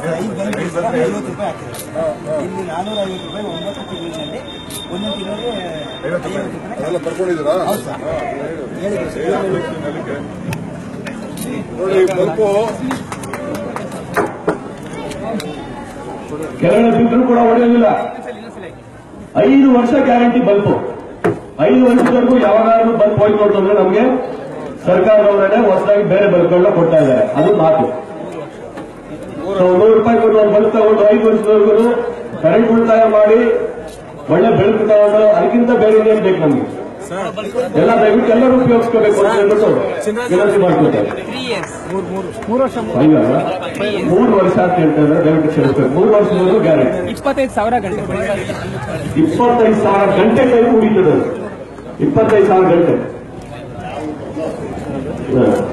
ಐದು ಬಂದ್ರೆ ಸರ್ ಐವತ್ತು ರೂಪಾಯಿ ಆಗ್ತದೆ ಇಲ್ಲಿ ನಾನೂರ ಐವತ್ತು ರೂಪಾಯಿ ಒಂಬತ್ತು ತಿಂಗಳಿನಲ್ಲಿ ಒಂದೊಂದು ತಿಂಗಳಿಗೆ ಐವತ್ತು ರೂಪಾಯಿ ಅದೆಲ್ಲ ಬರ್ಕೊಂಡಿದ್ದೀರಾ ಹೌದು ಸರ್ ಹೇಳಿದ್ರು ಸರ್ ನೋಡಿ ಬಲ್ಪು ಕೆಳಗಡೆ ಬಿಟ್ಟರು ಕೂಡ ಹೊಡೆಯೋದಿಲ್ಲ ಐದು ವರ್ಷ ಗ್ಯಾರಂಟಿ ಬಲ್ಪು ಐದು ವರ್ಷದವರೆಗೂ ಯಾವಾಗಾದ್ರೂ ಬಲ್ಪ್ ಹೋಯ್ತು ಅಂತಂದ್ರೆ ನಮಗೆ ಸರ್ಕಾರದವರೇ ಹೊಸದಾಗಿ ಬೇರೆ ಬಲ್ಪ್ಗಳನ್ನ ಕೊಡ್ತಾ ಇದ್ದಾರೆ ಅದು ಮಾತು ಸೊ ನೂರು ರೂಪಾಯಿ ಕೊಟ್ಟು ಒಂದು ಬಲ್ಪ್ ತಗೊಂಡು ಐದು ವರ್ಷದವರೆಗೂ ಕರೆಂಟ್ ಉಳಿತಾಯ ಮಾಡಿ ಒಳ್ಳೆ ಬೆಳಕು ತಗೊಂಡು ಅದಕ್ಕಿಂತ ಬೇರೆ ಏನೇನು ಬೇಕು ನಮಗೆ ಎಲ್ಲ ದಯವಿಟ್ಟು ಎಲ್ಲರೂ ಉಪಯೋಗಿಸ್ಕೋಬೇಕು ಅಂತ ಹೇಳ್ಬಿಟ್ಟು ವಿನಂತಿ ಮಾಡ್ಕೊತಾರೆ ಅಯ್ಯೋ, ಮೂರು ವರ್ಷ ಅಂತ ಹೇಳ್ತಾರೆ ದಯವಿಟ್ಟು ಕ್ಷಮಿಸ್ಬೇಕು ಮೂರು ವರ್ಷದವರೆಗೂ ಗ್ಯಾರಂಟಿ ಇಪ್ಪತ್ತೈದು ಸಾವಿರ ಗಂಟೆ ಇಪ್ಪತ್ತೈದು ಸಾವಿರ ಗಂಟೆ ಟೈಮ್ ಉಳಿತದೆ ಅದು. ಇಪ್ಪತ್ತೈದು ಸಾವಿರ ಗಂಟೆ ಹ.